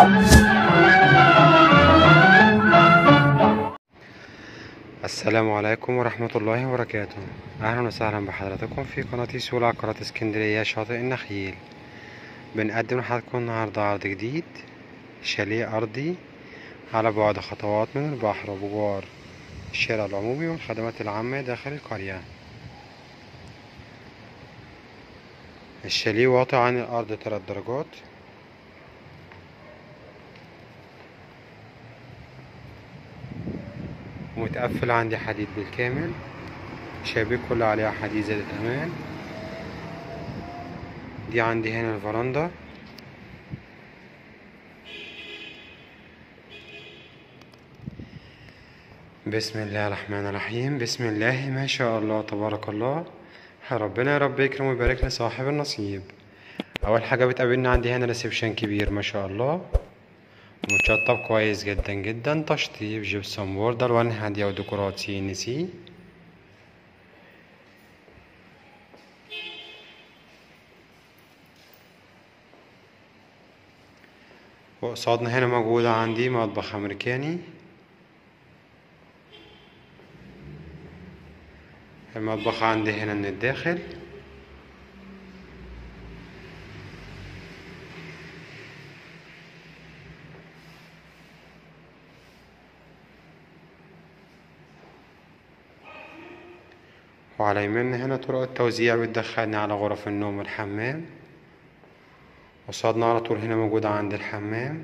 السلام عليكم ورحمة الله وبركاته أهلا وسهلا بحضراتكم في قناة سوق العقارات اسكندرية شاطئ النخيل بنقدم لحضراتكم النهاردة عرض جديد شاليه أرضي على بعد خطوات من البحر وبجوار الشارع العمومي والخدمات العامة داخل القرية الشاليه واطي عن الأرض تلات درجات ومتقفل عندي حديد بالكامل شبابيك كلها عليها حديد زائد امان دي عندي هنا الفرندا بسم الله الرحمن الرحيم بسم الله ما شاء الله تبارك الله ربنا يا رب يكرم ويبارك لصاحب النصيب اول حاجه بتقابلنا عندي هنا ريسبشن كبير ما شاء الله متشطب كويس جدا جدا تشطيب جبسون بورد الوان هاديه وديكورات سي ان سي وقصادنا هنا موجودة عندي مطبخ أمريكاني المطبخ عندي هنا من الداخل وعلى يميننا هنا طرق التوزيع بتدخلني على غرف النوم والحمام قصادنا على طول هنا موجودة عند الحمام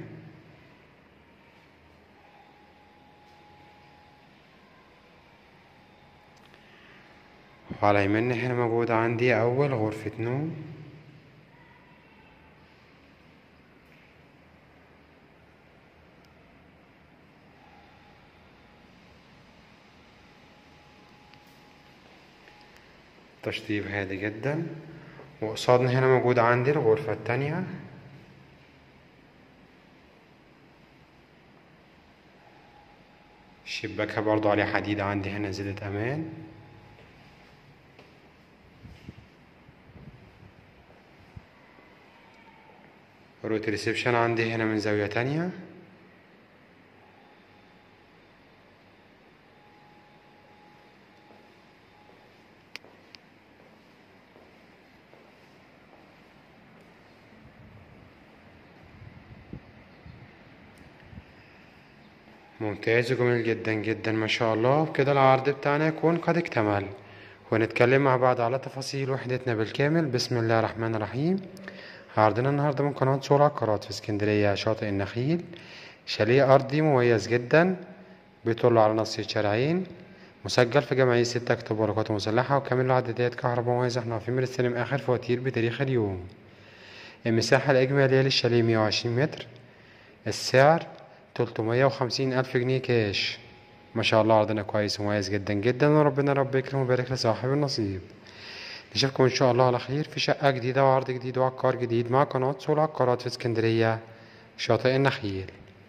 وعلى يميننا هنا موجودة عندي أول غرفة نوم تشطيب هادي جدا وقصادنا هنا موجود عندي الغرفة التانية شباكها برضو عليه حديد عندي هنا زيادة أمان روت ريسبشن عندي هنا من زاوية تانية ممتاز وجميل جدا جدا ما شاء الله بكده العرض بتاعنا يكون قد اكتمل ونتكلم مع بعض على تفاصيل وحدتنا بالكامل بسم الله الرحمن الرحيم عرضنا النهارده من قناة سوق العقارات في اسكندرية شاطئ النخيل شاليه أرضي مميز جدا بيطل على نص شارعين مسجل في جمعية ستة أكتوبر القوات المسلحة وكامل له عدادات كهرباء مميزة احنا عارفين بنستلم آخر فواتير بتاريخ اليوم المساحة الإجمالية للشاليه مية وعشرين متر السعر تلتمية وخمسين ألف جنيه كاش ما شاء الله عرضنا كويس ومميز جدا جدا وربنا رب يكرم ويبارك لصاحب النصيب نشوفكم ان شاء الله على خير في شقة جديدة وعرض جديد وعقار جديد مع قناة سوق العقارات في اسكندرية شاطئ النخيل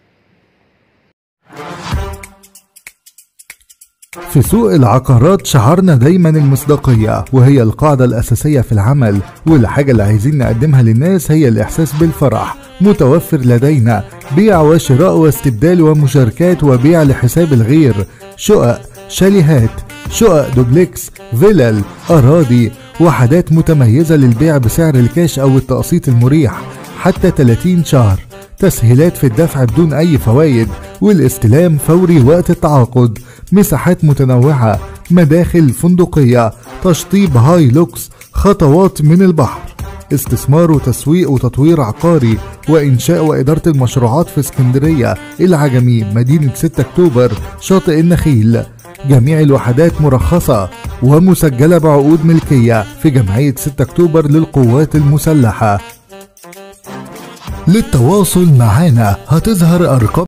في سوق العقارات شعارنا دايما المصداقية وهي القاعدة الأساسية في العمل والحاجة اللي عايزين نقدمها للناس هي الإحساس بالفرح متوفر لدينا بيع وشراء واستبدال ومشاركات وبيع لحساب الغير شقق شاليهات شقق دوبلكس فيلل أراضي وحدات متميزة للبيع بسعر الكاش أو التقسيط المريح حتى 30 شهر تسهيلات في الدفع بدون أي فوائد والاستلام فوري وقت التعاقد مساحات متنوعة مداخل فندقية تشطيب هاي لوكس خطوات من البحر استثمار وتسويق وتطوير عقاري وإنشاء وإدارة المشروعات في اسكندرية العجمي مدينة 6 أكتوبر شاطئ النخيل جميع الوحدات مرخصة ومسجلة بعقود ملكية في جمعية 6 أكتوبر للقوات المسلحة للتواصل معنا هتظهر أرقام